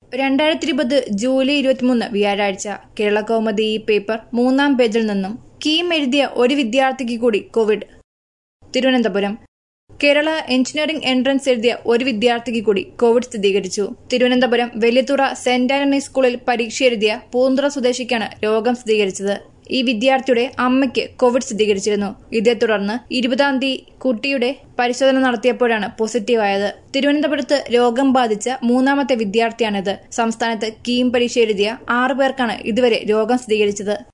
രണ്ടായിരത്തി ഇരുപത് ജൂലൈ ഇരുപത്തിമൂന്ന് വ്യാഴാഴ്ച കേരള കൗമുദി ഈ പേപ്പർ മൂന്നാം പേജിൽ നിന്നും കീം എഴുതിയ ഒരു വിദ്യാർത്ഥിക്ക് കൂടി Covid Thiruvananthapuram Kerala engineering entrance എഴുതിയ ഒരു വിദ്യാർത്ഥിക്ക് കൂടി കോവിഡ് സ്ഥിരീകരിച്ചു തിരുവനന്തപുരം വെള്ളിത്തുറ സെന്റ് ആന്റണി സ്കൂളിൽ പരീക്ഷ എഴുതിയ പൂന്തുറ സ്വദേശിക്കാണ് രോഗം സ്ഥിരീകരിച്ചത് ഈ വിദ്യാർത്ഥിയുടെ അമ്മയ്ക്ക് കോവിഡ് സ്ഥിരീകരിച്ചിരുന്നു ഇതേ തുടർന്ന് ഇരുപതാം തീയതി കുട്ടിയുടെ പരിശോധന നടത്തിയപ്പോഴാണ് പോസിറ്റീവായത് തിരുവനന്തപുരത്ത് രോഗം ബാധിച്ച മൂന്നാമത്തെ വിദ്യാർത്ഥിയാണിത് സംസ്ഥാനത്ത് കീം പരീക്ഷ എഴുതിയ ആറു പേർക്കാണ് ഇതുവരെ രോഗം സ്ഥിരീകരിച്ചത്